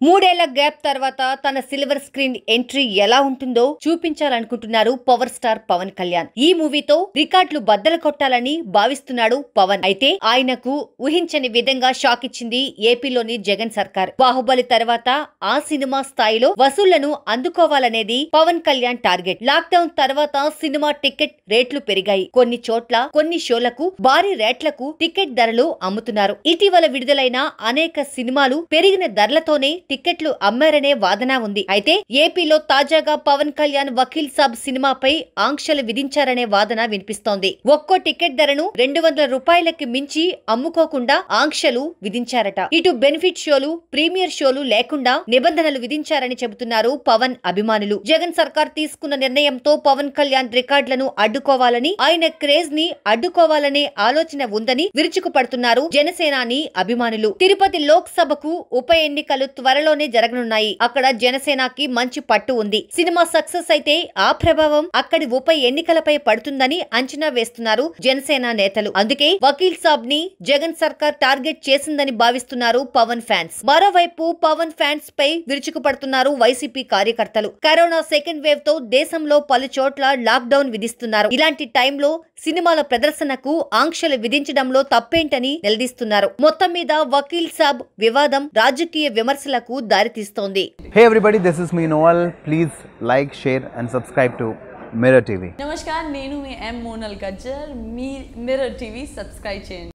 మూడేళ్ల గ్యాప్ తర్వాత తన సిల్వర్ స్క్రీన్ ఎంట్రీ ఎలా ఉంటుందో చూపించాలనుకుంటున్నారు పవర్ స్టార్ పవన్ కళ్యాణ్ ఈ మూవీతో రికార్డులు బద్దలు కొట్టాలని భావిస్తున్నాడు పవన్ అయితే ఆయనకు ఊహించని విధంగా షాక్ ఇచ్చింది ఏపీలోని జగన్ సర్కార్ బాహుబలి తర్వాత ఆ సినిమా స్థాయిలో వసూళ్లను అందుకోవాలనేది పవన్ కళ్యాణ్ టార్గెట్ లాక్డౌన్ తర్వాత సినిమా టికెట్ రేట్లు పెరిగాయి కొన్ని చోట్ల కొన్ని షోలకు భారీ రేట్లకు టికెట్ ధరలు అమ్ముతున్నారు ఇటీవల విడుదలైన అనేక సినిమాలు పెరిగిన ధరలతోనే టికెట్లు అమ్మారనే వాదన ఉంది అయితే ఏపీలో తాజాగా పవన్ కళ్యాణ్ వకీల్ సాబ్ సినిమాపై ఆంక్షలు విధించారనే వాదన వినిపిస్తోంది ఒక్కో టికెట్ ధరను రెండు వందల రూపాయలకి మించి అమ్ముకోకుండా ఆంక్షలు విధించారట ఇటు బెనిఫిట్ షోలు ప్రీమియర్ షోలు లేకుండా నిబంధనలు విధించారని చెబుతున్నారు పవన్ అభిమానులు జగన్ సర్కార్ తీసుకున్న నిర్ణయంతో పవన్ కళ్యాణ్ రికార్డులను అడ్డుకోవాలని ఆయన క్రేజ్ ని అడ్డుకోవాలనే ఆలోచన ఉందని విరుచుకుపడుతున్నారు జనసేనాని అభిమానులు తిరుపతి లోక్ సభకు ఉప ఎన్నికలు త్వరలోనే జరగనున్నాయి అక్కడ జనసేనకి మంచి పట్టు ఉంది సినిమా సక్సెస్ అయితే ఆ ప్రభావం అక్కడి ఉప ఎన్నికలపై పడుతుందని అంచనా వేస్తున్నారు జనసేన నేతలు అందుకే వకీల్ సాబ్ ని జగన్ సర్కార్ టార్గెట్ చేసిందని భావిస్తున్నారు పవన్ ఫ్యాన్స్ మరోవైపు పవన్ ఫ్యాన్స్ పై విరుచుకుపడుతున్నారు వైసీపీ కార్యకర్తలు కరోనా సెకండ్ వేవ్ తో దేశంలో పలు చోట్ల లాక్ డౌన్ విధిస్తున్నారు ఇలాంటి టైంలో సినిమాల ప్రదర్శనకు ఆంక్షలు విధించడంలో తప్పేంటని నిలదీస్తున్నారు మొత్తం మీద వకీల్ సాబ్ వివాదం రాజకీయ విమర్శలకు దారితీస్తోంది Hey everybody, this is me Noel. Please like, share, and subscribe to Mirror TV. నమస్కార్ నేను మీ ఎం మోనల్ గజ్జర్ మీ మిర్రర్ టీవీ సబ్స్క్రైబ్ చేయండి